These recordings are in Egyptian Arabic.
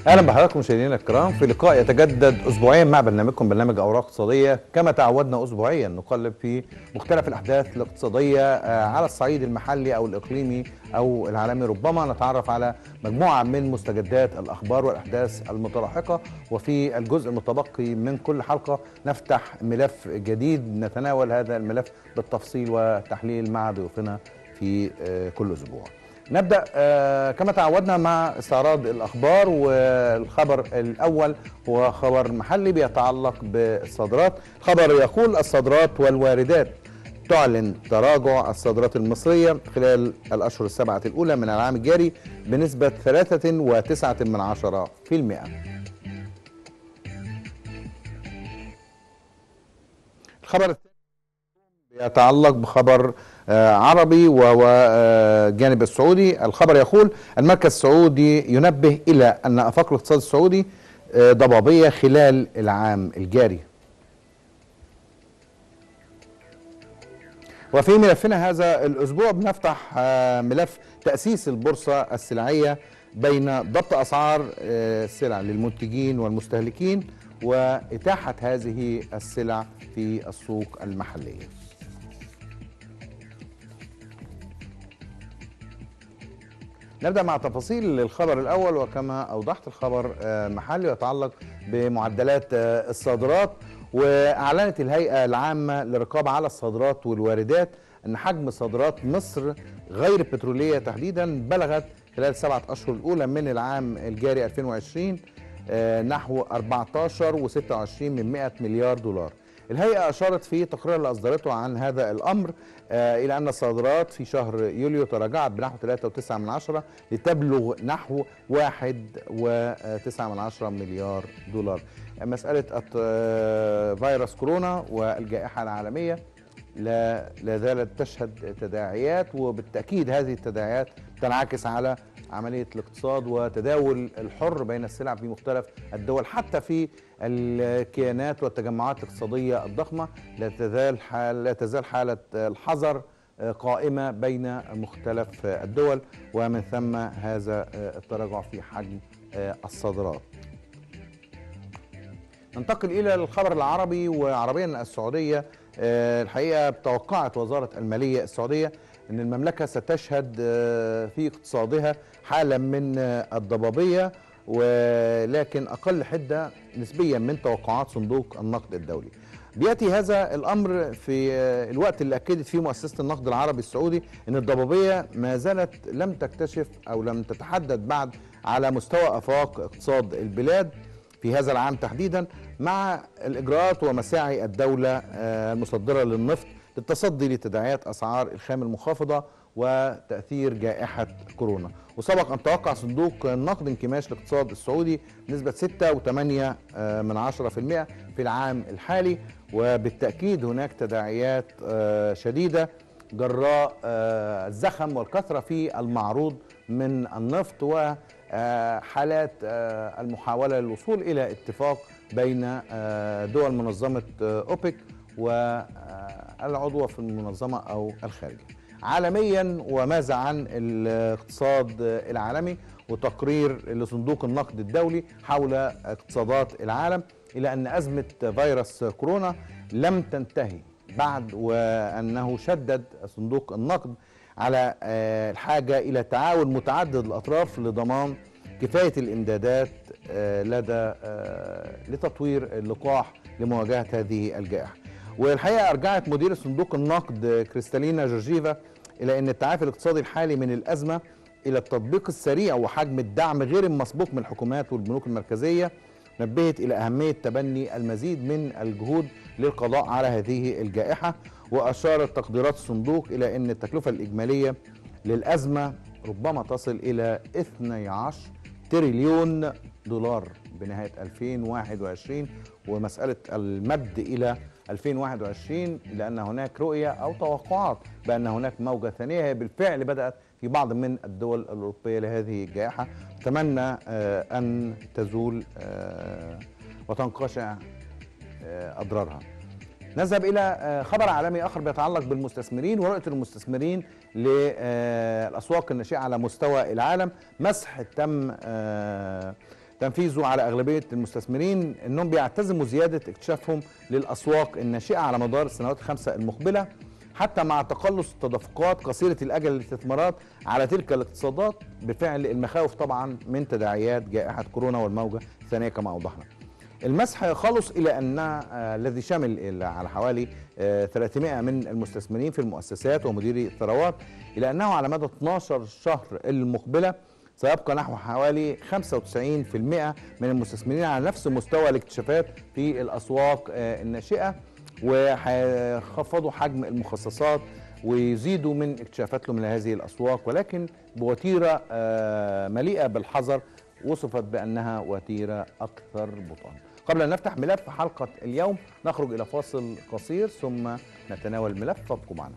اهلا بحضراتكم مشاهدينا الكرام في لقاء يتجدد اسبوعيا مع برنامجكم برنامج اوراق اقتصاديه كما تعودنا اسبوعيا نقلب في مختلف الاحداث الاقتصاديه آه، على الصعيد المحلي او الاقليمي او العالمي ربما نتعرف على مجموعه من مستجدات الاخبار والاحداث المتلاحقه وفي الجزء المتبقي من كل حلقه نفتح ملف جديد نتناول هذا الملف بالتفصيل والتحليل مع ضيوفنا في آه، كل اسبوع. نبدا آه، كما تعودنا مع استعراض الاخبار والخبر الاول هو خبر محلي بيتعلق بالصادرات خبر يقول الصادرات والواردات تعلن تراجع الصادرات المصرية خلال الأشهر السبعة الأولى من العام الجاري بنسبة 3.9 من عشرة في المئة الخبر الثاني يتعلق بخبر آه، عربي وهو آه، الجانب السعودي الخبر يقول المركز السعودي ينبه إلى أن أفاق الاقتصاد السعودي آه، ضبابية خلال العام الجاري وفي ملفنا هذا الأسبوع بنفتح آه، ملف تأسيس البورصة السلعية بين ضبط أسعار آه، السلع للمنتجين والمستهلكين وإتاحة هذه السلع في السوق المحلية نبدأ مع تفاصيل الخبر الأول وكما أوضحت الخبر آه، محلي يتعلق بمعدلات آه، الصادرات وأعلنت الهيئة العامة للرقابة على الصادرات والواردات أن حجم صادرات مصر غير البترولية تحديدا بلغت خلال السبعة أشهر الأولى من العام الجاري 2020 آه، نحو 14 و26 من 100 مليار دولار الهيئة أشارت في تقرير اللي أصدرته عن هذا الأمر آه، إلى أن الصادرات في شهر يوليو تراجعت بنحو 3.9 من عشرة لتبلغ نحو 1.9 من عشرة مليار دولار مسألة الت- آه، فيروس كورونا والجائحة العالمية لا لا زالت تشهد تداعيات وبالتأكيد هذه التداعيات تنعكس على عملية الاقتصاد وتداول الحر بين السلع في مختلف الدول حتى في الكيانات والتجمعات الاقتصادية الضخمة لا تزال حال لا تزال حالة الحذر قائمة بين مختلف الدول ومن ثم هذا التراجع في حجم الصادرات ننتقل إلى الخبر العربي وعربيا السعودية آه، الحقيقة توقعت وزارة المالية السعودية أن المملكة ستشهد آه، في اقتصادها حالة من آه، الضبابية ولكن أقل حدة نسبيا من توقعات صندوق النقد الدولي بياتي هذا الامر في آه، الوقت اللي اكدت فيه مؤسسه النقد العربي السعودي ان الضبابيه ما زالت لم تكتشف او لم تتحدد بعد على مستوى افاق اقتصاد البلاد في هذا العام تحديدا مع الاجراءات ومساعي الدوله آه، المصدره للنفط للتصدي لتداعيات اسعار الخام المنخفضه وتاثير جائحه كورونا وسبق ان توقع صندوق النقد انكماش الاقتصاد السعودي بنسبه 6.8 من 10% في العام الحالي وبالتاكيد هناك تداعيات آه، شديده جراء آه، الزخم والكثره في المعروض من النفط وحالات آه، المحاوله للوصول الى اتفاق بين آه، دول منظمه آه، اوبك والعضوه في المنظمه او الخارجه. عالميا وماذا عن الاقتصاد العالمي وتقرير لصندوق النقد الدولي حول اقتصادات العالم الى ان ازمه فيروس كورونا لم تنتهي بعد وانه شدد صندوق النقد على آه، الحاجه الى تعاون متعدد الاطراف لضمان كفايه الامدادات آه، لدى آه، لتطوير اللقاح لمواجهه هذه الجائحه. والحقيقه ارجعت مدير صندوق النقد كريستالينا جورجيفا الى ان التعافي الاقتصادي الحالي من الازمه الى التطبيق السريع وحجم الدعم غير المسبوق من الحكومات والبنوك المركزيه نبهت الى اهميه تبني المزيد من الجهود للقضاء على هذه الجائحه واشارت تقديرات الصندوق الى ان التكلفه الاجماليه للازمه ربما تصل الى 12 تريليون دولار بنهايه 2021 ومساله المد الى 2021 لان هناك رؤيه او توقعات بان هناك موجه ثانيه هي بالفعل بدات في بعض من الدول الاوروبيه لهذه الجائحه اتمنى آه، ان تزول آه، وتنقشع آه، اضرارها. نذهب الى آه، خبر عالمي اخر بيتعلق بالمستثمرين ورؤيه المستثمرين للاسواق الناشئه على مستوى العالم مسح تم آه، تنفيذه على اغلبيه المستثمرين انهم بيعتزموا زياده اكتشافهم للاسواق الناشئه على مدار السنوات الخمسه المقبله حتى مع تقلص التدفقات قصيره الاجل للاستثمارات على تلك الاقتصادات بفعل المخاوف طبعا من تداعيات جائحه كورونا والموجه الثانيه كما اوضحنا. المسح خلص الى ان آه، الذي شمل إلى على حوالي آه، 300 من المستثمرين في المؤسسات ومديري الثروات الى انه على مدى 12 شهر المقبله سيبقى نحو حوالي 95% من المستثمرين على نفس مستوى الاكتشافات في الاسواق آه، الناشئه وهيخفضوا حجم المخصصات ويزيدوا من اكتشافاتهم لهذه الاسواق ولكن بوتيره آه، مليئه بالحذر وصفت بانها وتيره اكثر بطئا. قبل ان نفتح ملف حلقه اليوم نخرج الى فاصل قصير ثم نتناول الملف فابقوا معنا.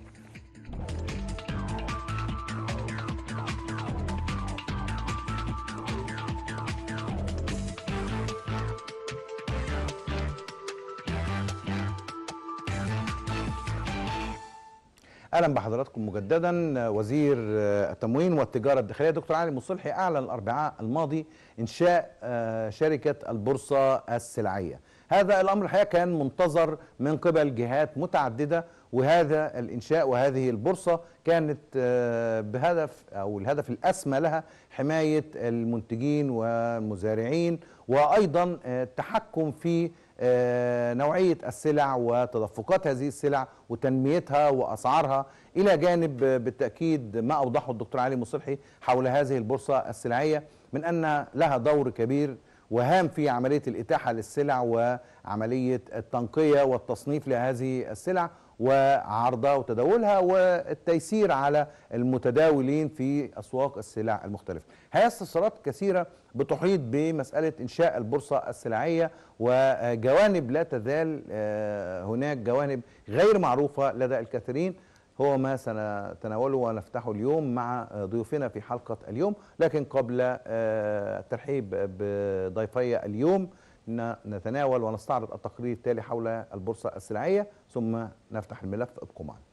اهلا بحضراتكم مجددا وزير التموين والتجاره الداخليه دكتور علي مصلحي اعلن الاربعاء الماضي انشاء آه، شركه البورصه السلعيه هذا الامر الحقيقه كان منتظر من قبل جهات متعدده وهذا الانشاء وهذه البورصه كانت آه، بهدف او الهدف الاسمى لها حمايه المنتجين والمزارعين وايضا آه، التحكم في آه، نوعيه السلع وتدفقات هذه السلع وتنميتها واسعارها الى جانب آه، بالتاكيد ما اوضحه الدكتور علي مصلحي حول هذه البورصه السلعيه من ان لها دور كبير وهام في عمليه الاتاحه للسلع وعمليه التنقيه والتصنيف لهذه السلع وعرضها وتداولها والتيسير على المتداولين في اسواق السلع المختلفه. هي استفسارات كثيره بتحيط بمساله انشاء البورصه السلعيه وجوانب لا تزال آه، هناك جوانب غير معروفه لدى الكثيرين هو ما سنتناوله ونفتحه اليوم مع ضيوفنا في حلقة اليوم لكن قبل آه، الترحيب بضيفي اليوم ن- نتناول ونستعرض التقرير التالي حول البورصة السلعية ثم نفتح الملف ابقوا معنا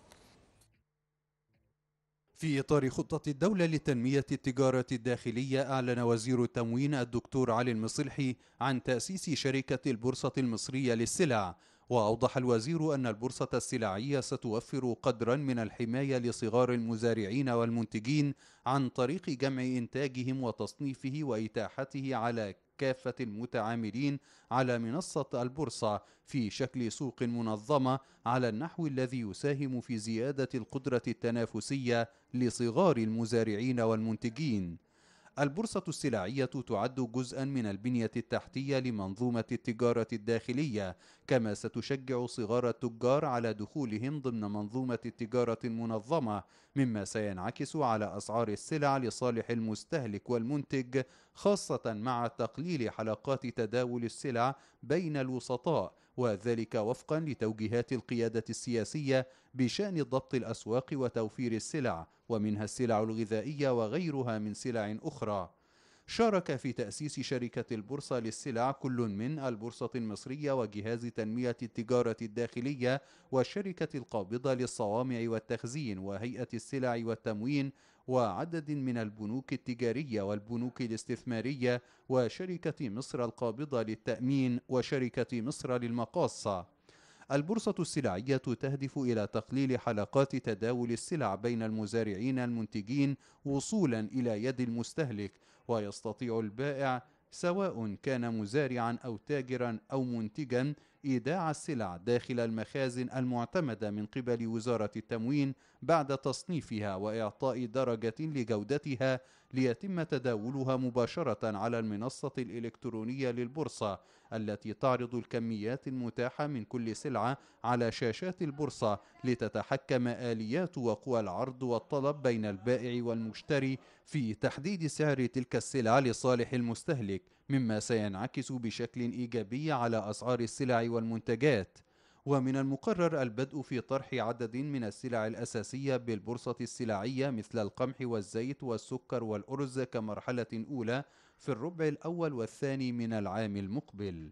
في إطار خطة الدولة لتنمية التجارة الداخلية أعلن وزير التموين الدكتور علي المصلحي عن تأسيس شركة البورصة المصرية للسلع وأوضح الوزير أن البورصة السلعية ستوفر قدرا من الحماية لصغار المزارعين والمنتجين عن طريق جمع إنتاجهم وتصنيفه وإتاحته على كافة المتعاملين على منصة البورصة في شكل سوق منظمة على النحو الذي يساهم في زيادة القدرة التنافسية لصغار المزارعين والمنتجين. البورصة السلعية تعد جزءا من البنية التحتية لمنظومة التجارة الداخلية، كما ستشجع صغار التجار على دخولهم ضمن منظومة التجارة المنظمة، مما سينعكس على أسعار السلع لصالح المستهلك والمنتج، خاصة مع تقليل حلقات تداول السلع بين الوسطاء، وذلك وفقا لتوجيهات القيادة السياسية بشأن ضبط الأسواق وتوفير السلع، ومنها السلع الغذائية وغيرها من سلع أخرى. شارك في تأسيس شركة البورصة للسلع كل من البورصة المصرية وجهاز تنمية التجارة الداخلية والشركة القابضة للصوامع والتخزين وهيئة السلع والتموين وعدد من البنوك التجارية والبنوك الاستثمارية وشركة مصر القابضة للتأمين وشركة مصر للمقاصة. البورصة السلعية تهدف إلى تقليل حلقات تداول السلع بين المزارعين المنتجين وصولا إلى يد المستهلك ويستطيع البائع سواء كان مزارعا أو تاجرا أو منتجا إيداع السلع داخل المخازن المعتمدة من قبل وزارة التموين بعد تصنيفها وإعطاء درجة لجودتها ليتم تداولها مباشرة على المنصة الإلكترونية للبورصة التي تعرض الكميات المتاحة من كل سلعة على شاشات البورصة لتتحكم آليات وقوى العرض والطلب بين البائع والمشتري في تحديد سعر تلك السلع لصالح المستهلك مما سينعكس بشكل إيجابي على أسعار السلع والمنتجات ومن المقرر البدء في طرح عدد من السلع الأساسية بالبورصة السلعية مثل القمح والزيت والسكر والأرز كمرحلة أولى في الربع الأول والثاني من العام المقبل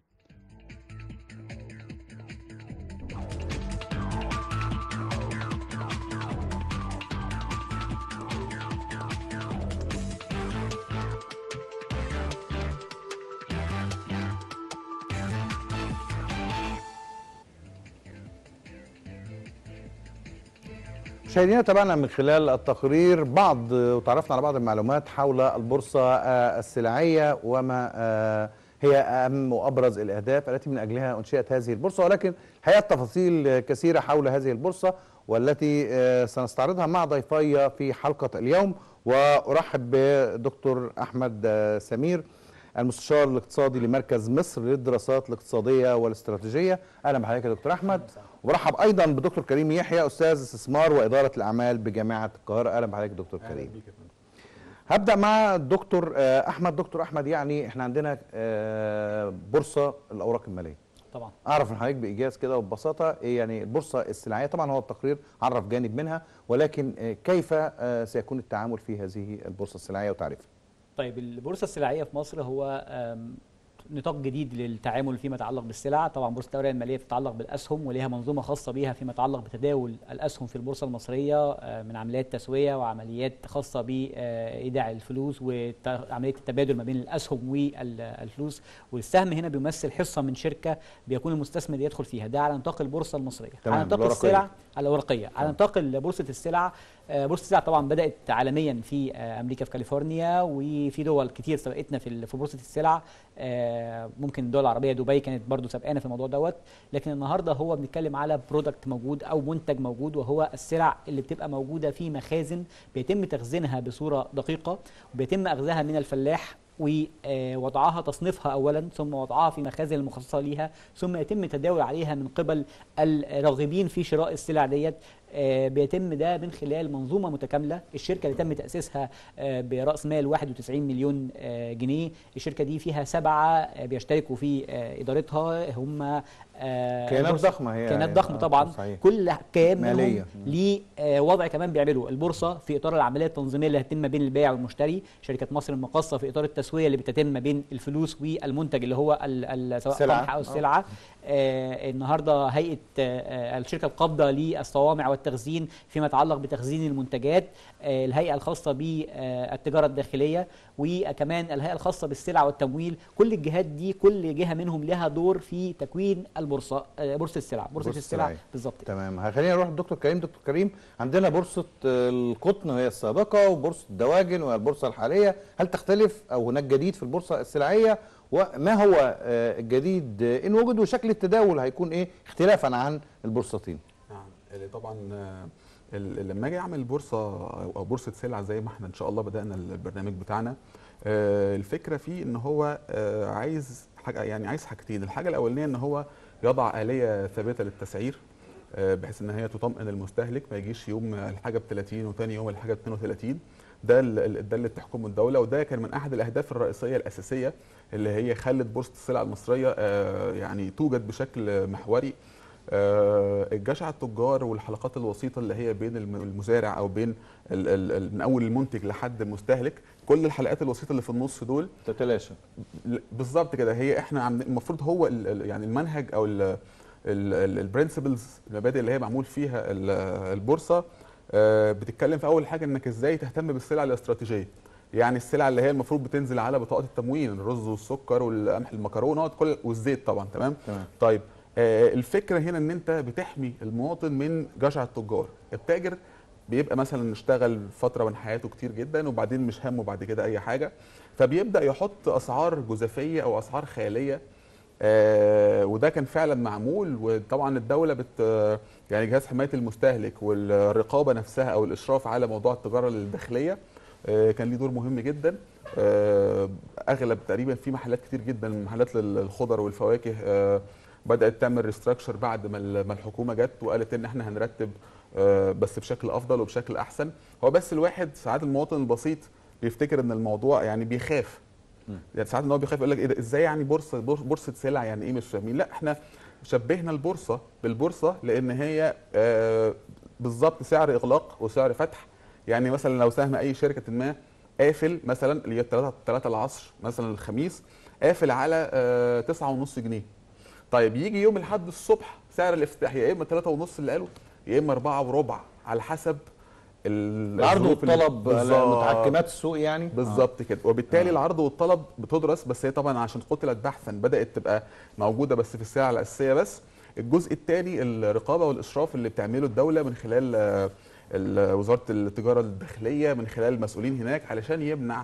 مشاهدينا تابعنا من خلال التقرير بعض وتعرفنا على بعض المعلومات حول البورصة آه، السلعية وما آه، هي أهم وأبرز الأهداف التي من أجلها أنشئت هذه البورصة ولكن الحقيقة تفاصيل كثيرة حول هذه البورصة والتي آه، سنستعرضها مع ضيفي في حلقة اليوم وأرحب بدكتور أحمد آه، سمير المستشار الاقتصادي لمركز مصر للدراسات الاقتصادية والاستراتيجية أهلا بحضرتك يا دكتور أحمد وبرحب أيضا بدكتور كريم يحيى أستاذ استثمار وإدارة الأعمال بجامعة القاهرة أهلا بحضرتك يا دكتور كريم هبدا مع الدكتور آه، احمد دكتور احمد يعني احنا عندنا آه، بورصه الاوراق الماليه طبعا اعرف من حضرتك بايجاز كده وببساطه ايه يعني البورصه السلعيه طبعا هو التقرير عرف جانب منها ولكن آه، كيف آه، سيكون التعامل في هذه البورصه السلعيه وتعريفها طيب البورصه السلعيه في مصر هو آم، نطاق جديد للتعامل فيما يتعلق بالسلع طبعا بورصه الاوراق الماليه بتتعلق بالاسهم وليها منظومه خاصه بها فيما يتعلق بتداول الاسهم في البورصه المصريه آه، من عمليات تسويه وعمليات خاصه بايداع الفلوس وعمليه التبادل ما بين الاسهم والفلوس والسهم هنا بيمثل حصه من شركه بيكون المستثمر يدخل فيها ده على نطاق البورصه المصريه تمام، على نطاق الورقية. السلع الورقيه على تمام. نطاق بورصه السلع آه، بورصه السلع طبعا بدات عالميا في آه، امريكا في كاليفورنيا وفي دول كتير سبقتنا في ال- في بورصه السلع آه، ممكن الدول العربيه دبي كانت برضو سبقانا في الموضوع دوت لكن النهارده هو بنتكلم على برودكت موجود او منتج موجود وهو السلع اللي بتبقى موجوده في مخازن بيتم تخزينها بصوره دقيقه وبيتم اخذها من الفلاح ووضعها تصنيفها اولا ثم وضعها في مخازن المخصصه ليها ثم يتم التداول عليها من قبل الراغبين في شراء السلع ديت آه، بيتم ده من خلال منظومه متكامله الشركه اللي تم تاسيسها آه، براس مال 91 مليون آه، جنيه الشركه دي فيها سبعه آه، بيشتركوا في آه، ادارتها هم آه، كيانات البورصة. ضخمه هي كيانات ضخمه آه، طبعا صحيح. كل كيان منهم مالية. ليه آه، وضع كمان بيعمله البورصه في اطار العمليه التنظيميه اللي هتتم ما بين البائع والمشتري شركه مصر المقاصه في اطار التسويه اللي بتتم ما بين الفلوس والمنتج اللي هو ال- ال- سواء سلعة. قمح او آه. السلعه آه النهارده هيئه آه آه، الشركه القابضه للصوامع والتخزين فيما يتعلق بتخزين المنتجات آه الهيئه الخاصه بالتجاره الداخليه وكمان الهيئه الخاصه بالسلع والتمويل كل الجهات دي كل جهه منهم لها دور في تكوين البورصه آه بورصه السلع بورصه بورصة السلع السلع. بالظبط تمام خلينا نروح للدكتور كريم دكتور كريم عندنا بورصه آه، القطن وهي السابقه وبورصه الدواجن وهي البورصه الحاليه هل تختلف او هناك جديد في البورصه السلعيه وما هو آه، الجديد آه، ان وجد وشكل التداول هيكون ايه اختلافا عن البورصتين نعم اللي طبعا آه، ال- لما اجي اعمل بورصه او بورصه سلع زي ما احنا ان شاء الله بدانا البرنامج بتاعنا آه، الفكره فيه ان هو آه، عايز حاجه يعني عايز حاجتين الحاجه الاولانيه ان هو يضع اليه ثابته للتسعير آه، بحيث ان هي تطمئن المستهلك ما يجيش يوم الحاجه ب 30 وثاني يوم الحاجه ب 32 ده ال- ال- ده اللي بتحكمه الدوله وده كان من احد الاهداف الرئيسيه الاساسيه اللي هي خلت بورصه السلع المصريه آه، يعني توجد بشكل محوري آه، الجشع التجار والحلقات الوسيطه اللي هي بين الم- المزارع او بين ال- ال- ال- من اول المنتج لحد المستهلك كل الحلقات الوسيطه اللي في النص دول تتلاشى ل- بالظبط كده هي احنا عم المفروض هو ال- ال- يعني المنهج او البرنسبلز المبادئ اللي هي معمول فيها ال- البورصه آه، بتتكلم في اول حاجه انك ازاي تهتم بالسلع الاستراتيجيه يعني السلع اللي هي المفروض بتنزل على بطاقه التموين الرز والسكر والقمح المكرونات كل والزيت طبعا تمام تمام طيب آه، الفكره هنا ان انت بتحمي المواطن من جشع التجار التاجر بيبقى مثلا اشتغل فتره من حياته كتير جدا وبعدين مش همه بعد كده اي حاجه فبيبدا يحط اسعار جزافيه او اسعار خياليه آه وده كان فعلا معمول وطبعا الدوله بت يعني جهاز حمايه المستهلك والرقابه نفسها او الاشراف على موضوع التجاره الداخليه آه كان ليه دور مهم جدا آه اغلب تقريبا في محلات كتير جدا من محلات الخضر والفواكه آه بدات تعمل ريستراكشر بعد ما ال- ما الحكومه جت وقالت ان احنا هنرتب آه، بس بشكل افضل وبشكل احسن هو بس الواحد ساعات المواطن البسيط بيفتكر ان الموضوع يعني بيخاف مم. يعني ساعات ان هو بيخاف يقول لك ايه ده ازاي يعني بورصه بور- بورصه سلع يعني ايه مش فاهمين لا احنا شبهنا البورصه بالبورصه لان هي آه، بالظبط سعر اغلاق وسعر فتح يعني مثلا لو سهم اي شركه ما قافل مثلا اللي هي 3 3 العصر مثلا الخميس قافل على آه، 9.5 جنيه طيب يجي يوم الاحد الصبح سعر الافتتاح يا اما 3 ونص اللي قاله يا اما 4 وربع على حسب ال- العرض الظروف اللي- والطلب بالظبط. متحكمات السوق يعني بالظبط كده وبالتالي آه. العرض والطلب بتدرس بس هي طبعا عشان قتلت بحثا بدات تبقى موجوده بس في السلع الاساسيه بس الجزء الثاني الرقابه والاشراف اللي بتعمله الدوله من خلال آه، ال- وزاره التجاره الداخليه من خلال المسؤولين هناك علشان يمنع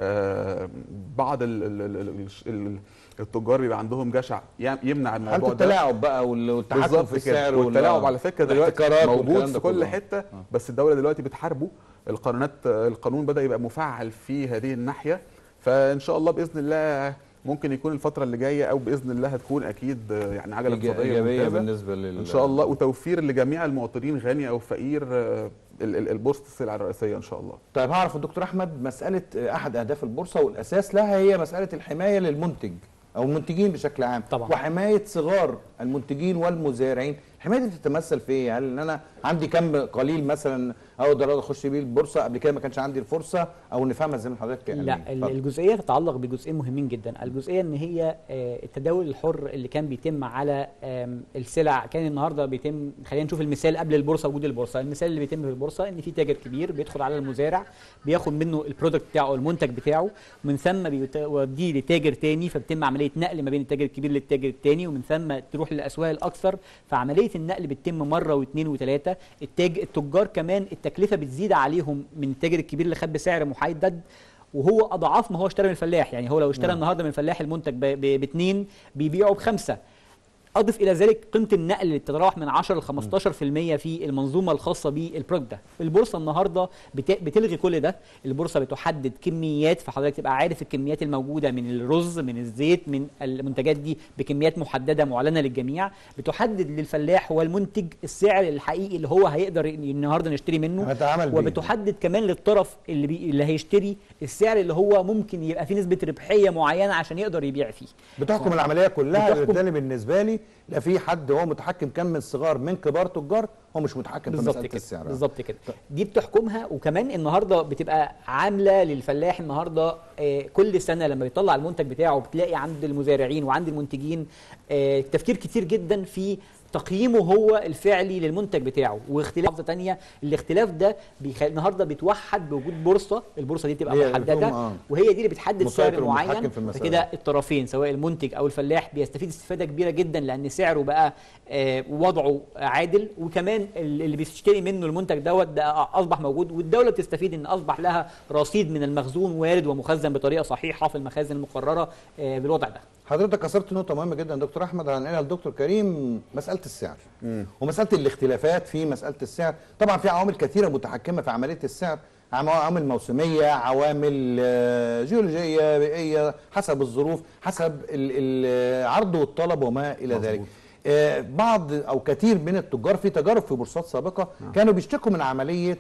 آه، بعض ال- ال- ال- ال- ال- التجار بيبقى عندهم جشع يم- يمنع حالة الموضوع ده التلاعب بقى وال- والتحكم بالظبط في كده. السعر وال- والتلاعب على فكره دلوقتي والاحتكارات والكلام موجود ده في كل كله. حته بس الدوله دلوقتي بتحاربه القانونات القانون بدا يبقى مفعل في هذه الناحيه فان شاء الله باذن الله ممكن يكون الفتره اللي جايه او باذن الله هتكون اكيد يعني عجله إيجا- اقتصاديه ايجابيه ممتازه بالنسبه لل ان شاء الله وتوفير لجميع المواطنين غني او فقير آه، ال- ال- البورصه السلع الرئيسيه ان شاء الله طيب هعرف الدكتور احمد مساله احد اهداف البورصه والاساس لها هي مساله الحمايه للمنتج او المنتجين بشكل عام طبعا. وحمايه صغار المنتجين والمزارعين الحمايه دي تتمثل في ايه هل ان انا عندي كم قليل مثلا اقدر اخش بيه البورصه قبل كده ما كانش عندي الفرصه او نفهمها زي ما حضرتك لا يعني. ال- اتفضل. الجزئيه تتعلق بجزئين مهمين جدا الجزئيه ان هي آه، التداول الحر اللي كان بيتم على آم، السلع كان النهارده بيتم خلينا نشوف المثال قبل البورصه وجود البورصه المثال اللي بيتم في البورصه ان في تاجر كبير بيدخل على المزارع بياخد منه البرودكت بتاعه او المنتج بتاعه من ثم بيوديه لتاجر تاني فبتم عمليه نقل ما بين التاجر الكبير للتاجر التاني ومن ثم تروح للاسواق الاكثر فعمليه النقل بتتم مره واثنين وثلاثه التاج التجار كمان التكلفه بتزيد عليهم من التاجر الكبير اللي خد بسعر محدد وهو اضعاف ما هو اشترى من الفلاح يعني هو لو اشترى نعم. النهارده من الفلاح المنتج باثنين بيبيعه بخمسه اضف الى ذلك قيمه النقل اللي بتتراوح من 10 ل 15% في المنظومه الخاصه بالبرودكت ده البورصه النهارده بت- بتلغي كل ده البورصه بتحدد كميات فحضرتك تبقى عارف الكميات الموجوده من الرز من الزيت من المنتجات دي بكميات محدده معلنه للجميع بتحدد للفلاح والمنتج السعر الحقيقي اللي هو هيقدر النهارده نشتري منه هتعامل بيه. وبتحدد كمان للطرف اللي بي اللي هيشتري السعر اللي هو ممكن يبقى فيه نسبه ربحيه معينه عشان يقدر يبيع فيه بتحكم العمليه كلها بتحكم- بالتالي بالنسبه لي لا في حد هو متحكم كم من الصغار من كبار تجار هو مش متحكم في بالظبط مساله كده السعر بالظبط كده دي بتحكمها وكمان النهارده بتبقى عامله للفلاح النهارده آه، كل سنه لما بيطلع المنتج بتاعه بتلاقي عند المزارعين وعند المنتجين آه، تفكير كتير جدا في تقييمه هو الفعلي للمنتج بتاعه واختلاف محافظه تانية الاختلاف ده بيخ... النهارده بيتوحد بوجود بورصه البورصه دي بتبقى هي اللي محدده بتقوم- آه. وهي دي اللي بتحدد مسيطر سعر ومتحكم معين في المسألة. فكده الطرفين سواء المنتج او الفلاح بيستفيد استفاده كبيره جدا لان سعره بقى آه، وضعه عادل وكمان ال- اللي بيشتري منه المنتج دوت ده اصبح موجود والدوله بتستفيد ان اصبح لها رصيد من المخزون وارد ومخزن بطريقه صحيحه في المخازن المقرره آه، بالوضع ده حضرتك اثرت نقطه مهمه جدا يا دكتور احمد هنقلها لدكتور كريم مساله السعر ومساله الاختلافات في مساله السعر طبعا في عوامل كثيره متحكمه في عمليه السعر عم- عوامل موسميه عوامل آه، جيولوجيه بيئيه حسب الظروف حسب ال- العرض والطلب وما الى مظبوط. ذلك آه، بعض او كثير من التجار في تجارب في بورصات سابقه كانوا بيشتكوا من عمليه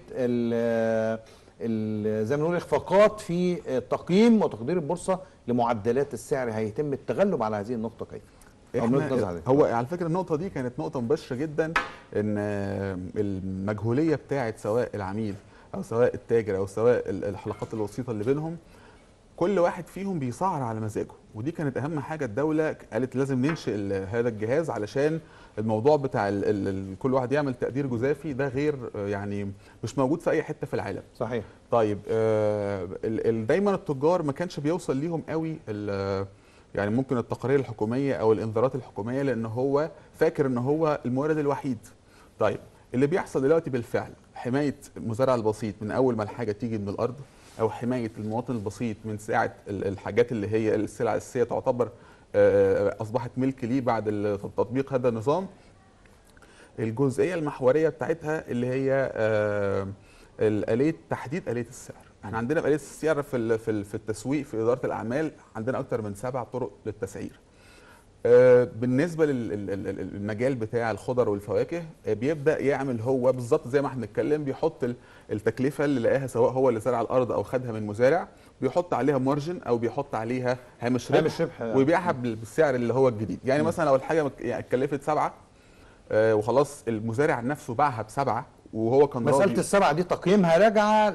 ال- ال- زي ما نقول اخفاقات في تقييم وتقدير البورصه لمعدلات السعر هيتم التغلب على هذه النقطه كيف؟ أو من وجهة نظر احنا حضرتك. هو على فكره النقطه دي كانت نقطه مباشره جدا ان آه، المجهوليه بتاعه سواء العميل او سواء التاجر او سواء ال- الحلقات الوسيطه اللي بينهم كل واحد فيهم بيسعر على مزاجه ودي كانت اهم حاجه الدوله قالت لازم ننشئ ال- هذا الجهاز علشان الموضوع بتاع ال ال ال كل واحد يعمل تقدير جزافي ده غير آه، يعني مش موجود في اي حته في العالم صحيح طيب آه ال ال دايما التجار ما كانش بيوصل ليهم قوي ال- يعني ممكن التقارير الحكوميه او الانذارات الحكوميه لان هو فاكر ان هو المورد الوحيد طيب اللي بيحصل دلوقتي بالفعل حمايه المزارع البسيط من اول ما الحاجه تيجي من الارض او حمايه المواطن البسيط من ساعه ال- الحاجات اللي هي السلع الاساسيه تعتبر آه، اصبحت ملك ليه بعد ال- تطبيق هذا النظام الجزئيه المحوريه بتاعتها اللي هي آه، الاليه تحديد اليه السعر احنا عندنا اليه السعر في ال- في ال- في التسويق في اداره الاعمال عندنا اكتر من سبع طرق للتسعير آه، بالنسبه للمجال بتاع الخضر والفواكه آه، بيبدا يعمل هو بالظبط زي ما احنا بنتكلم بيحط ال- التكلفه اللي لقاها سواء هو اللي زرع الارض او خدها من مزارع بيحط عليها مارجن او بيحط عليها هامش ربح هامش ربح، آه. ويبيعها بال- بالسعر اللي هو الجديد يعني مثلا لو الحاجه مك- يعني اتكلفت سبعه آه، وخلاص المزارع نفسه باعها بسبعه وهو كان مساله راضي السبعه دي تقييمها راجعه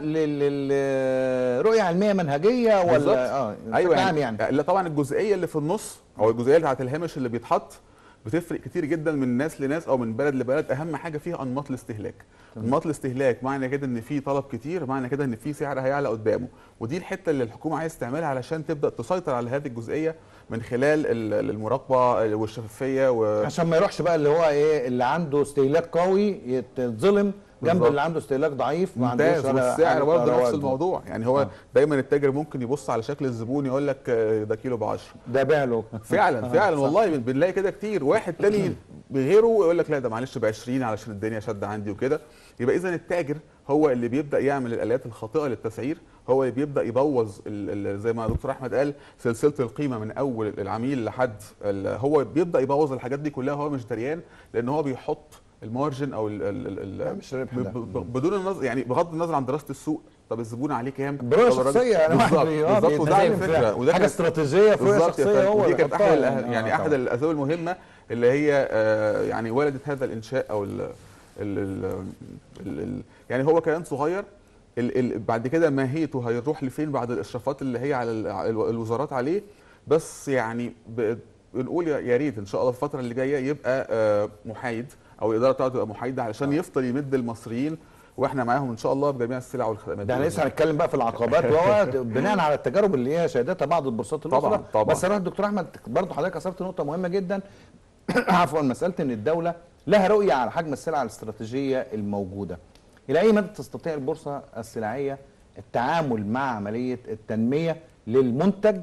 للرؤيه علميه منهجيه بالظبط. ولا اه ايوه بشكل عام يعني, يعني لا طبعا الجزئيه اللي في النص او الجزئيه بتاعت الهامش اللي بيتحط بتفرق كتير جدا من ناس لناس او من بلد لبلد اهم حاجه فيها انماط الاستهلاك انماط الاستهلاك معنى كده ان في طلب كتير معنى كده ان في سعر هيعلى قدامه ودي الحته اللي الحكومه عايز تعملها علشان تبدا تسيطر على هذه الجزئيه من خلال ال- المراقبه والشفافيه و... عشان ما يروحش بقى اللي هو ايه اللي عنده استهلاك قوي يتظلم جنب بالظبط. اللي عنده استهلاك ضعيف ما ممتاز عندوش ولا والسعر حاجة برضه نفس رواج. الموضوع يعني هو آه. دايما التاجر ممكن يبص على شكل الزبون يقول لك آه، ده كيلو ب 10 ده بيع له فعلا آه، فعلا صح. والله بن- بنلاقي كده كتير واحد تاني بغيره يقول لك لا ده معلش ب 20 علشان الدنيا شد عندي وكده يبقى اذا التاجر هو اللي بيبدا يعمل الاليات الخاطئه للتسعير هو اللي بيبدا يبوظ ال ال زي ما دكتور احمد قال سلسله القيمه من اول العميل لحد ال- هو بيبدا يبوظ الحاجات دي كلها هو مش دريان لان هو بيحط المارجن او ال ال ال لا، مش ربح ب- ده. ب- بدون النظر يعني بغض النظر عن دراسه السوق طب الزبون عليه كام برؤية طب الراجل- شخصية يعني واحد بالظبط بي- آه، بالظبط وده على بيتنازل فكره في وده حاجة كان- استراتيجية في رؤية بالظبط يا شخصية فندم. هو ودي اللي كانت حطها احد يعني. الأه- آه، يعني احد طبعاً. الاسباب المهمه اللي هي آه، يعني ولدت هذا الانشاء او ال ال ال ال ال يعني هو كيان صغير ال ال بعد كده ماهيته هيروح لفين بعد الاشرافات اللي هي على ال- على الو- الوزارات عليه بس يعني ب- بنقول يا يا ريت ان شاء الله في الفتره اللي جايه يبقى آه، محايد او الاداره بتاعته تبقى محايده علشان يفضل يمد المصريين واحنا معاهم ان شاء الله بجميع السلع والخدمات ده احنا بإذن لسه هنتكلم بقى في العقبات وهو بناء على التجارب اللي هي شهدتها بعض البورصات الاخرى طبعاً، طبعاً. بس انا دكتور احمد برضه حضرتك اثرت نقطه مهمه جدا عفوا مساله ان الدوله لها رؤيه على حجم السلع الاستراتيجيه الموجوده الى اي مدى تستطيع البورصه السلعيه التعامل مع عمليه التنميه للمنتج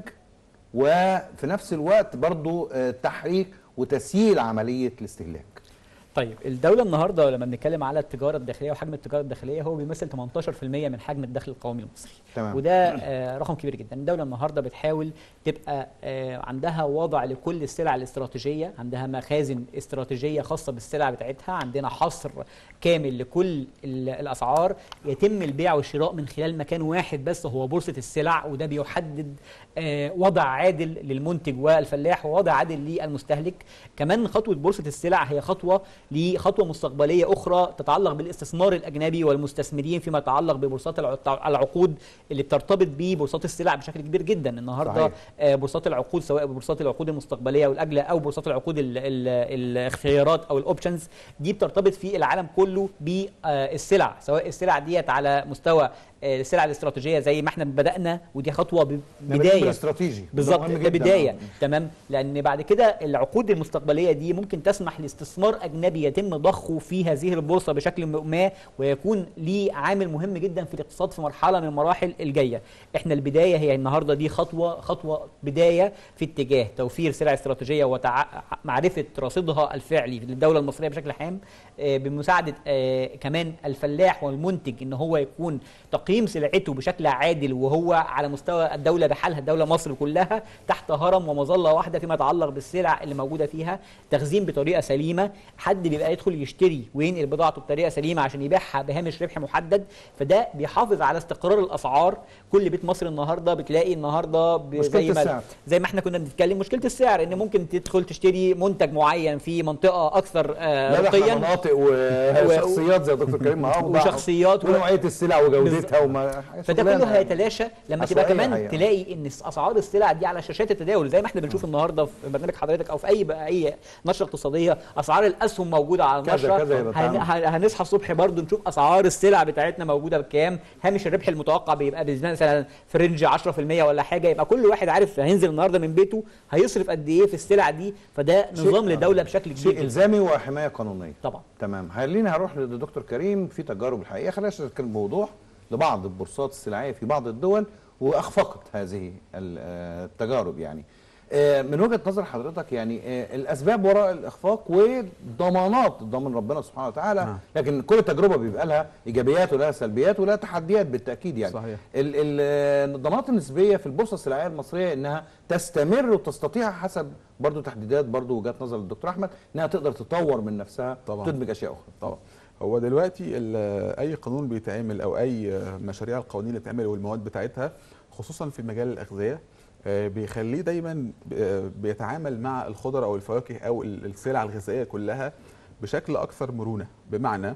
وفي نفس الوقت برضه آه، تحريك وتسييل عمليه الاستهلاك طيب الدولة النهاردة لما بنتكلم على التجارة الداخلية وحجم التجارة الداخلية هو بيمثل 18% من حجم الدخل القومي المصري تمام. وده آه، رقم كبير جدا الدولة النهاردة بتحاول تبقى آه، عندها وضع لكل السلع الاستراتيجية عندها مخازن استراتيجية خاصة بالسلع بتاعتها عندنا حصر كامل لكل ال- الأسعار يتم البيع والشراء من خلال مكان واحد بس هو بورصة السلع وده بيحدد آه، وضع عادل للمنتج والفلاح ووضع عادل للمستهلك كمان خطوة بورصة السلع هي خطوة لخطوة مستقبلية أخرى تتعلق بالاستثمار الأجنبي والمستثمرين فيما يتعلق ببورصات الع- العقود اللي بترتبط ببورصات السلع بشكل كبير جدا النهارده صحيح. آه، بورصات العقود سواء بورصات العقود المستقبليه والاجله او بورصات العقود ال- ال- الاختيارات او الاوبشنز دي بترتبط في العالم كله بالسلع سواء السلع ديت على مستوى آه، السلع الاستراتيجيه زي ما احنا بدانا ودي خطوه ب- بدايه استراتيجي بالظبط ده بدايه تمام لان بعد كده العقود المستقبليه دي ممكن تسمح لاستثمار اجنبي يتم ضخه في هذه البورصه بشكل ما ويكون ليه عامل مهم جدا في الاقتصاد في مرحله من المراحل الجايه احنا البدايه هي النهارده دي خطوه خطوه بدايه في اتجاه توفير سلع استراتيجيه ومعرفه رصيدها الفعلي للدوله المصريه بشكل عام آه، بمساعده آه، كمان الفلاح والمنتج ان هو يكون تقييم سلعته بشكل عادل وهو على مستوى الدوله بحالها الدوله مصر كلها تحت هرم ومظله واحده فيما يتعلق بالسلع اللي موجوده فيها تخزين بطريقه سليمه حد بيبقى يدخل يشتري وينقل بضاعته بطريقه سليمه عشان يبيعها بهامش ربح محدد فده بيحافظ على استقرار الاسعار كل بيت مصر النهارده بتلاقي النهارده ب- مشكلة زي ما السعر. زي ما احنا كنا بنتكلم مشكله السعر ان ممكن تدخل تشتري منتج معين في منطقه اكثر آه، لا ده احنا رقيا مناطق وشخصيات زي دكتور كريم اوضح وشخصيات و- ونوعيه السلع وجودتها وما فده شغلانة كله يعني. هيتلاشى لما تبقى عشوائية كمان حقيقة. تلاقي ان اسعار السلع دي على شاشات التداول زي ما احنا بنشوف النهارده في برنامج حضرتك او في اي بقى اي نشره اقتصاديه اسعار الاسهم موجوده على كذا- النشره كذا يبقى هن- تعمل. هن- هنصحى الصبح برضو نشوف اسعار السلع بتاعتنا موجوده بكام هامش الربح المتوقع بيبقى بالنسبة مثلا في رينج 10% ولا حاجه يبقى كل واحد عارف هينزل النهارده من بيته هيصرف قد ايه في السلع دي فده شيء- نظام للدوله بشكل كبير شيء جدا. الزامي وحمايه قانونيه طبعا تمام خلينا هروح للدكتور كريم في تجارب الحقيقه خلينا نتكلم بوضوح لبعض البورصات السلعيه في بعض الدول واخفقت هذه ال- آه، التجارب يعني آه، من وجهه نظر حضرتك يعني آه، الاسباب وراء الاخفاق وضمانات ضمن ربنا سبحانه وتعالى نعم. لكن كل تجربه بيبقى لها ايجابيات ولها سلبيات ولها تحديات بالتاكيد يعني صحيح. ال- ال- الضمانات النسبيه في البورصه السلعيه المصريه انها تستمر وتستطيع حسب برضو تحديدات برضو وجهات نظر الدكتور احمد انها تقدر تطور من نفسها طبعاً. تدمج اشياء اخرى طبعا هو دلوقتي ال- اي قانون بيتعمل او اي مشاريع القوانين اللي بتتعمل والمواد بتاعتها خصوصا في مجال الاغذيه آه، بيخليه دايما آه، بيتعامل مع الخضر او الفواكه او ال- السلع الغذائيه كلها بشكل اكثر مرونه بمعنى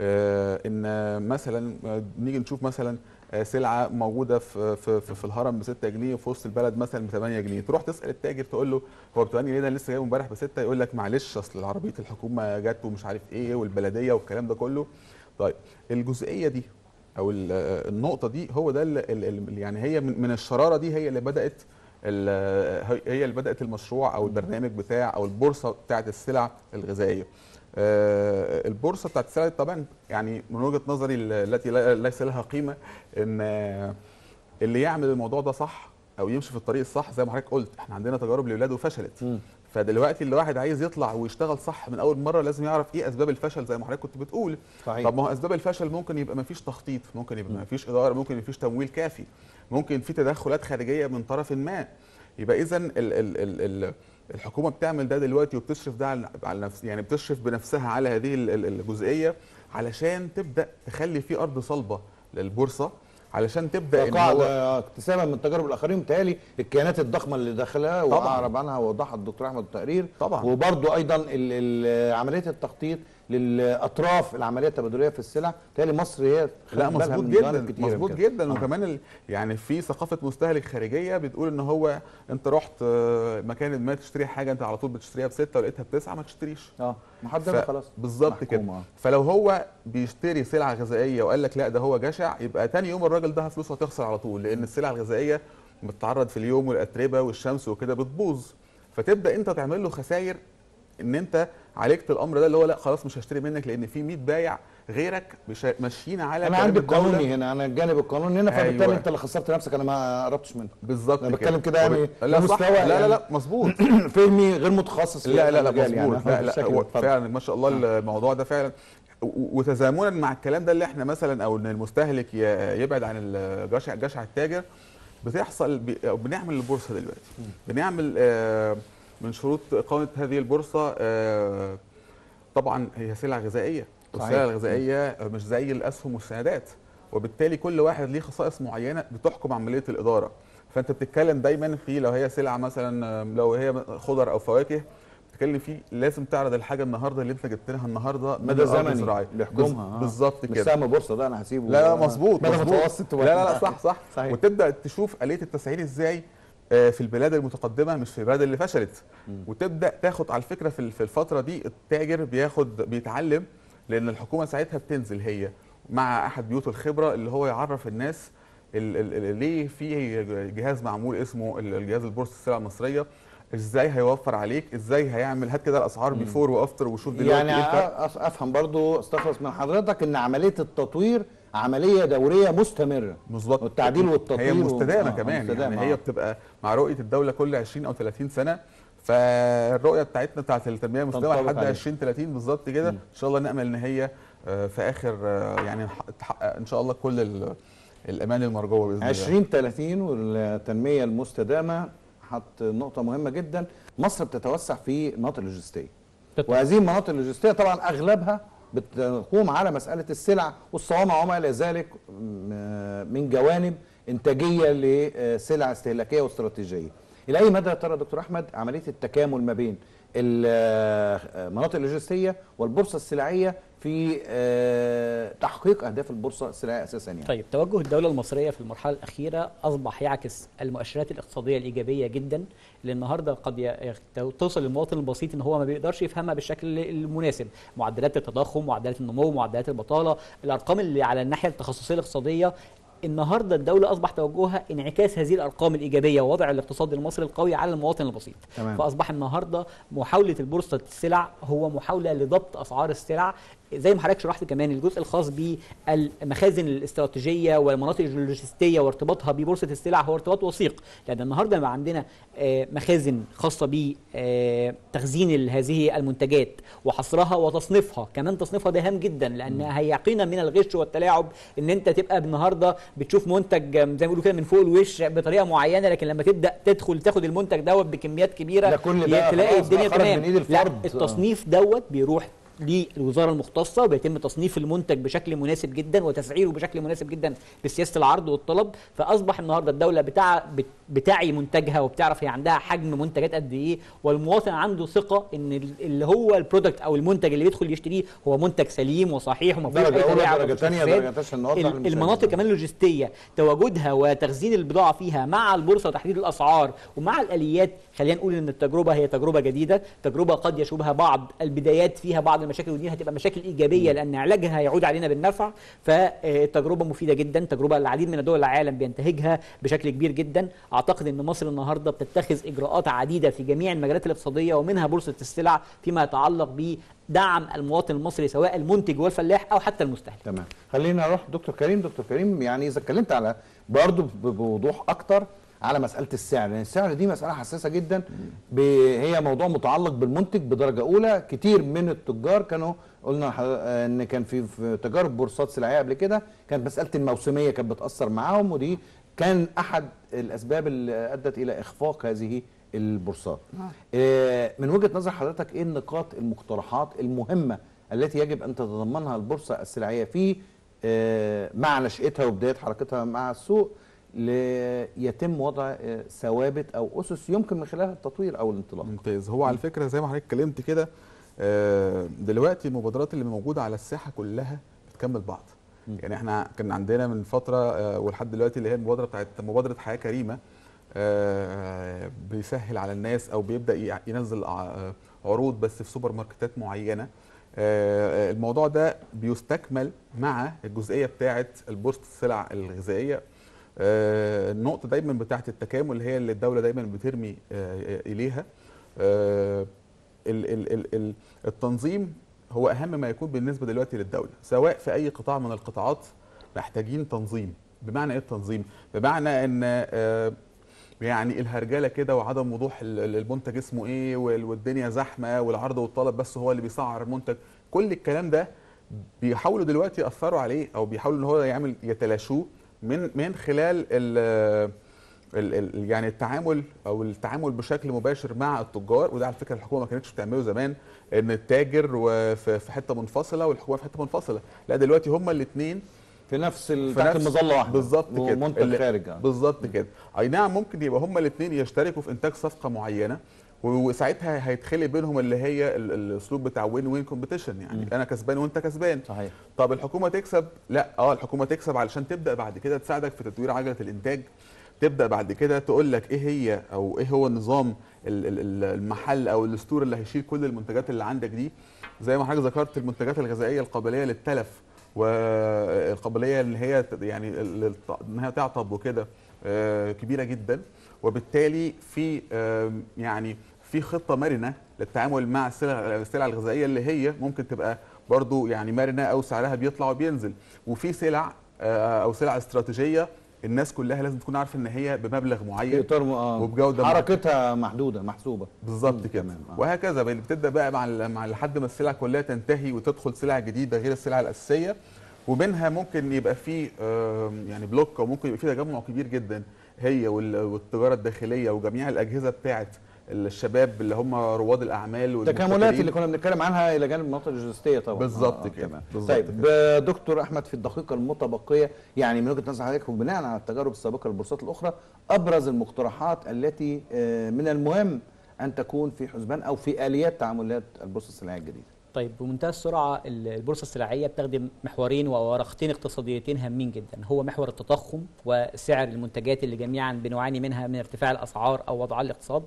آه، ان مثلا آه، نيجي نشوف مثلا آه، سلعه موجوده في في في, في الهرم ب 6 جنيه وفي وسط البلد مثلا ب 8 جنيه تروح تسال التاجر تقول له هو ب 8 جنيه ده لسه جايبه امبارح ب 6 يقول لك معلش اصل عربيه الحكومه جت ومش عارف ايه والبلديه والكلام ده كله طيب الجزئيه دي او ال- النقطه دي هو ده اللي اللي- يعني هي من من الشراره دي هي اللي بدات ال- هي- هي اللي بدات المشروع او البرنامج بتاع او البورصه بتاعت السلع الغذائيه آه، البورصه بتاعت السلع طبعا يعني من وجهه نظري ال- التي لا- ليس لها قيمه ان آه، اللي يعمل الموضوع ده صح او يمشي في الطريق الصح زي ما حضرتك قلت احنا عندنا تجارب لاولاده وفشلت مم. فدلوقتي اللي واحد عايز يطلع ويشتغل صح من اول مره لازم يعرف ايه اسباب الفشل زي ما حضرتك كنت بتقول صحيح طب ما هو اسباب الفشل ممكن يبقى ما فيش تخطيط ممكن يبقى ما فيش اداره ممكن ما فيش تمويل كافي ممكن في تدخلات خارجيه من طرف ما يبقى اذا ال ال ال ال الحكومه بتعمل ده دلوقتي وبتشرف ده على على نفس يعني بتشرف بنفسها على هذه ال- ال- الجزئيه علشان تبدا تخلي في ارض صلبه للبورصه علشان تبدا ان هو فقاعدة اكتسابا من تجارب الاخرين متهيألي الكيانات الضخمه اللي داخلها طبعاً. واعرب عنها ووضحها الدكتور احمد التقرير طبعاً. وبرضو ايضا ال- ال- عمليه التخطيط للاطراف العمليه التبادليه في السلع متهيألي مصر هي لا خدت بالها مظبوط من جدا جوانب كتيرة مظبوط من كده. جدا آه. وكمان ال... يعني في ثقافه مستهلك خارجيه بتقول ان هو انت رحت آه، مكان ما تشتري حاجه انت على طول بتشتريها بسته ولقيتها بتسعه ما تشتريش اه محدده ف- خلاص بالظبط كده محكومة، آه. فلو هو بيشتري سلعه غذائيه وقال لك لا ده هو جشع يبقى تاني يوم الراجل ده فلوسه هتخسر على طول لان السلع الغذائيه بتتعرض في اليوم والاتربه والشمس وكده بتبوظ فتبدا انت تعمل له خسائر ان انت عالجت الامر ده اللي هو لا خلاص مش هشتري منك لان في 100 بايع غيرك مش ماشيين على انا كلام عندي الدولة. القانوني هنا انا الجانب القانوني هنا فبالتالي أيوة. انت اللي خسرت نفسك انا ما قربتش منك بالظبط أنا بتكلم كده يعني وب- لا صح بمستوى لا لا يعني- لا مظبوط فهمي غير متخصص في لا لا لا المجال مظبوط لا لا بالشكل هو ده. اتفضل. فعلا ما شاء الله الموضوع ده فعلا و- و- وتزامنا مع الكلام ده اللي احنا مثلا او ان المستهلك ي- يبعد عن الجشع جشع التاجر بتحصل ب- أو بنعمل البورصه دلوقتي بنعمل آه، من شروط اقامه هذه البورصه آه، طبعا هي سلع غذائيه صحيح. والسلع الغذائيه مش زي الاسهم والسندات وبالتالي كل واحد ليه خصائص معينه بتحكم عمليه الاداره فانت بتتكلم دايما في لو هي سلعه مثلا لو هي خضر او فواكه بتتكلم فيه لازم تعرض الحاجه النهارده اللي انت جبت لها النهارده من مدى الأرض زمني الزراعية. بيحكمها بز- آه. بالظبط مش كده سهم بورصه ده انا هسيبه لا لا مظبوط مدى مظبوط متوسط لا لا لا صح صح صحيح. وتبدا تشوف اليه التسعير ازاي آه، في البلاد المتقدمه مش في البلاد اللي فشلت وتبدا تاخد على الفكره في في الفتره دي التاجر بياخد بيتعلم لان الحكومه ساعتها بتنزل هي مع احد بيوت الخبره اللي هو يعرف الناس ال- ال- ال- ليه في جهاز معمول اسمه ال- الجهاز البورصه السلع المصريه ازاي هيوفر عليك ازاي هيعمل هات كده الاسعار بيفور وافتر وشوف دلوقتي يعني ايه الفرق. أ- أف- افهم برضو استخلص من حضرتك ان عمليه التطوير عمليه دوريه مستمره بالظبط والتعديل والتطوير هي و- مستدامه آه، كمان مستدامة، يعني هي آه. بتبقى مع رؤيه الدوله كل 20 او 30 سنه فالرؤيه بتاعتنا بتاعت التنميه المستدامه تنطبق لحد عليها. 20 30 بالظبط كده ان شاء الله نامل ان هي آه، في اخر آه، يعني نح- تحقق ان شاء الله كل ال- الامان المرجوه باذن الله 20 30 والتنميه المستدامه حط نقطه مهمه جدا مصر بتتوسع في المناطق اللوجستيه تطلع. وهذه المناطق اللوجستيه طبعا اغلبها بتقوم على مساله السلع والصوامع وما الى ذلك م- من جوانب انتاجيه لسلع استهلاكيه واستراتيجيه. الى اي مدى ترى دكتور احمد عمليه التكامل ما بين المناطق اللوجستيه والبورصه السلعيه في آه، تحقيق اهداف البورصه السلعيه اساسا يعني؟ طيب توجه الدولة المصرية في المرحلة الأخيرة أصبح يعكس المؤشرات الاقتصادية الإيجابية جدا اللي النهاردة قد ي- توصل للمواطن البسيط إن هو ما بيقدرش يفهمها بالشكل المناسب معدلات التضخم معدلات النمو معدلات البطالة الأرقام اللي على الناحية التخصصية الاقتصادية النهارده الدولة أصبح توجهها انعكاس هذه الأرقام الإيجابية ووضع الاقتصاد المصري القوي على المواطن البسيط تمام. فأصبح النهارده محاولة البورصة السلع هو محاولة لضبط أسعار السلع زي ما حضرتك شرحت كمان الجزء الخاص بالمخازن الاستراتيجيه والمناطق اللوجستيه وارتباطها ببورصه السلع هو ارتباط وثيق لان النهارده بقى عندنا آه، مخازن خاصه بتخزين هذه المنتجات وحصرها وتصنيفها كمان تصنيفها ده هام جدا لان هيقينا من الغش والتلاعب ان انت تبقى النهارده بتشوف منتج آم، زي ما بيقولوا كده من فوق الوش بطريقه معينه لكن لما تبدا تدخل تاخد المنتج دوت بكميات كبيره ده كل ده تلاقي خلاص الدنيا بقى خرج تمام من إيد لا الفرد. التصنيف دوت بيروح للوزاره المختصه وبيتم تصنيف المنتج بشكل مناسب جدا وتسعيره بشكل مناسب جدا بسياسه العرض والطلب فاصبح النهارده الدوله بتاع بت- بتعي منتجها وبتعرف هي عندها حجم منتجات قد ايه والمواطن عنده ثقه ان ال- اللي هو البرودكت او المنتج اللي بيدخل يشتريه هو منتج سليم وصحيح وما فيهوش درجة اي أولى، تلاعب درجة ومفيهوش تانية، فساد. درجة عشان نوضح ال- للمشاهد. المناطق كمان اللوجستيه تواجدها وتخزين البضاعه فيها مع البورصه وتحديد الاسعار ومع الاليات خلينا نقول ان التجربه هي تجربه جديده تجربه قد يشوبها بعض البدايات فيها بعض المشاكل ودي هتبقى مشاكل ايجابيه لان علاجها هيعود علينا بالنفع فالتجربه مفيده جدا تجربه العديد من دول العالم بينتهجها بشكل كبير جدا اعتقد ان مصر النهارده بتتخذ اجراءات عديده في جميع المجالات الاقتصاديه ومنها بورصه السلع فيما يتعلق بدعم المواطن المصري سواء المنتج والفلاح او حتى المستهلك تمام خلينا نروح دكتور كريم دكتور كريم يعني اذا اتكلمت على برضه بوضوح اكتر على مساله السعر لان السعر دي مساله حساسه جدا ب- هي موضوع متعلق بالمنتج بدرجه اولى كتير من التجار كانوا قلنا ح- ان كان في في تجارب بورصات سلعيه قبل كده كانت مساله الموسميه كانت بتاثر معاهم ودي كان احد الاسباب اللي ادت الى اخفاق هذه البورصات آه، من وجهه نظر حضرتك ايه النقاط المقترحات المهمه التي يجب ان تتضمنها البورصه السلعيه في آه، مع نشاتها وبدايه حركتها مع السوق ليتم وضع آه، ثوابت او اسس يمكن من خلالها التطوير او الانطلاق ممتاز هو على فكره زي ما حضرتك اتكلمت كده آه، دلوقتي المبادرات اللي موجوده على الساحه كلها بتكمل بعض يعني احنا كان عندنا من فتره آه، ولحد دلوقتي اللي هي المبادره بتاعت مبادره حياه كريمه آه، بيسهل على الناس او بيبدا يع- ينزل ع- عروض بس في سوبر ماركتات معينه آه، الموضوع ده بيستكمل مع الجزئيه بتاعه البورصه السلع الغذائيه آه، النقطه دايما بتاعه التكامل اللي هي اللي الدوله دايما بترمي آه، اليها آه، ال- ال- ال- ال- التنظيم هو اهم ما يكون بالنسبه دلوقتي للدوله سواء في اي قطاع من القطاعات محتاجين تنظيم بمعنى ايه التنظيم بمعنى ان آه، يعني الهرجله كده وعدم وضوح ال- ال- المنتج اسمه ايه وال- والدنيا زحمه والعرض والطلب بس هو اللي بيسعر المنتج كل الكلام ده بيحاولوا دلوقتي ياثروا عليه او بيحاولوا ان هو يعمل يتلاشوه من من خلال ال ال ال يعني التعامل او التعامل بشكل مباشر مع التجار وده على فكره الحكومه ما كانتش بتعمله زمان ان التاجر وفي في حته منفصله والحكومه في حته منفصله لا دلوقتي هما الاثنين في نفس ال- في تحت نفس- المظله واحده بالظبط كده ومنتج اللي- خارج آه. بالظبط كده اي نعم ممكن يبقى هما الاثنين يشتركوا في انتاج صفقه معينه وساعتها هيتخلي بينهم اللي هي ال- الاسلوب بتاع وين وين كومبيتيشن يعني مم. انا كسبان وانت كسبان صحيح طب الحكومه تكسب لا اه الحكومه تكسب علشان تبدا بعد كده تساعدك في تطوير عجله الانتاج تبدا بعد كده تقول لك ايه هي او ايه هو نظام ال- ال- ال- المحل او الستور اللي هيشيل كل المنتجات اللي عندك دي زي ما حضرتك ذكرت المنتجات الغذائيه القابليه للتلف والقابليه اللي هي ت- يعني ال- الط- انها تعطب وكده آه، كبيره جدا وبالتالي في آم، يعني في خطه مرنه للتعامل مع السلع السلع الغذائيه اللي هي ممكن تبقى برضو يعني مرنه او سعرها بيطلع وبينزل وفي سلع آه، او سلع استراتيجيه الناس كلها لازم تكون عارفه ان هي بمبلغ في معين اطار م- آه. وبجودة حركتها محدوده محسوبه بالظبط كده تمام، آه. وهكذا بقى بتبدا بقى مع ال- مع لحد ما السلع كلها تنتهي وتدخل سلع جديده غير السلع الاساسيه ومنها ممكن يبقى في آم، يعني بلوك او ممكن يبقى في تجمع كبير جدا هي وال- والتجاره الداخليه وجميع الاجهزه بتاعه الشباب اللي هم رواد الاعمال التكاملات والمبتكرين. اللي كنا بنتكلم عنها الى جانب المناطق اللوجستيه طبعا بالظبط كده، تمام. بالظبط طيب آه، دكتور احمد في الدقيقه المتبقيه يعني من وجهه نظر حضرتك وبناء على التجارب السابقه للبورصات الاخرى ابرز المقترحات التي آه، من المهم ان تكون في حسبان او في اليات تعاملات البورصه السلعيه الجديده طيب بمنتهى السرعه ال- البورصه السلعيه بتخدم محورين وورقتين اقتصاديتين هامين جدا هو محور التضخم وسعر المنتجات اللي جميعا بنعاني منها من ارتفاع الاسعار او وضعها الاقتصاد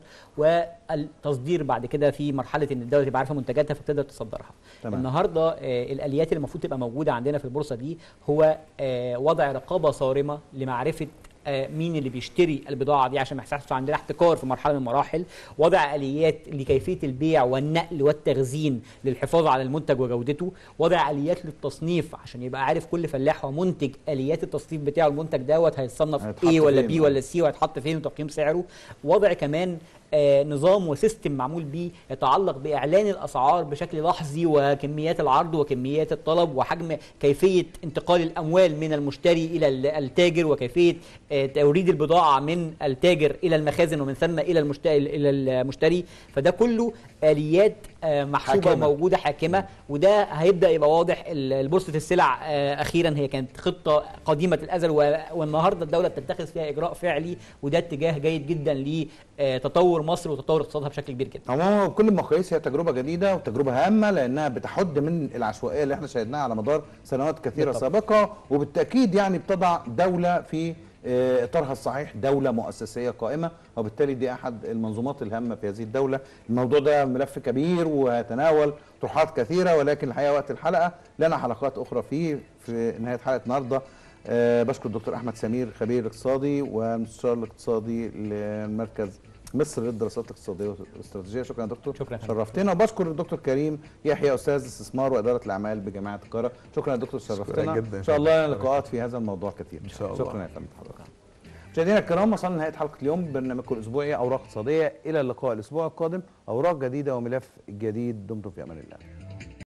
والتصدير بعد كده في مرحله ان الدوله تبقى عارفه منتجاتها فبتقدر تصدرها تمام. النهارده آه، الاليات اللي المفروض تبقى موجوده عندنا في البورصه دي هو آه، وضع رقابه صارمه لمعرفه آه، مين اللي بيشتري البضاعه دي عشان ما يحصلش عندنا احتكار في مرحله من المراحل وضع اليات لكيفيه البيع والنقل والتخزين للحفاظ على المنتج وجودته وضع اليات للتصنيف عشان يبقى عارف كل فلاح ومنتج اليات التصنيف بتاعه المنتج دوت هيتصنف هيتحط ايه ولا فين؟ بي ولا سي وهيتحط فين وتقييم سعره وضع كمان آه، نظام وسيستم معمول بيه يتعلق باعلان الاسعار بشكل لحظي وكميات العرض وكميات الطلب وحجم كيفيه انتقال الاموال من المشتري الى ال- التاجر وكيفيه آه، توريد البضاعه من التاجر الى المخازن ومن ثم الى المشتري الى المشتري فده كله اليات آه، محسوبه حاكمة. وموجوده حاكمه وده هيبدا يبقى واضح ال- بورصه السلع آه، اخيرا هي كانت خطه قديمه الازل و- والنهارده الدوله بتتخذ فيها اجراء فعلي وده اتجاه جيد جدا لتطور مصر وتطور اقتصادها بشكل كبير جدا عموما كل المقاييس هي تجربه جديده وتجربه هامه لانها بتحد من العشوائيه اللي احنا شاهدناها على مدار سنوات كثيره بالطبع. سابقه وبالتاكيد يعني بتضع دوله في آه، اطارها الصحيح دوله مؤسسيه قائمه وبالتالي دي احد المنظومات الهامه في هذه الدوله الموضوع ده ملف كبير ويتناول طروحات كثيره ولكن الحقيقه وقت الحلقه لنا حلقات اخرى فيه في نهايه حلقه النهارده آه، بشكر الدكتور احمد سمير خبير الاقتصادي والمستشار الاقتصادي لمركز مصر للدراسات الاقتصاديه والاستراتيجيه شكرا يا دكتور شكرا يا فندم. شرفتنا وبشكر الدكتور كريم يحيى استاذ استثمار واداره الاعمال بجامعه القاهره شكرا يا دكتور شرفتنا جدا. ان شاء الله لنا لقاءات في هذا الموضوع كثير إن شاء الله. شكرا يا فندم حضرتك مشاهدينا الكرام وصلنا لنهايه حلقه اليوم برنامجكم الاسبوعي اوراق اقتصاديه الى اللقاء الاسبوع القادم اوراق جديده وملف جديد دمتم في امان الله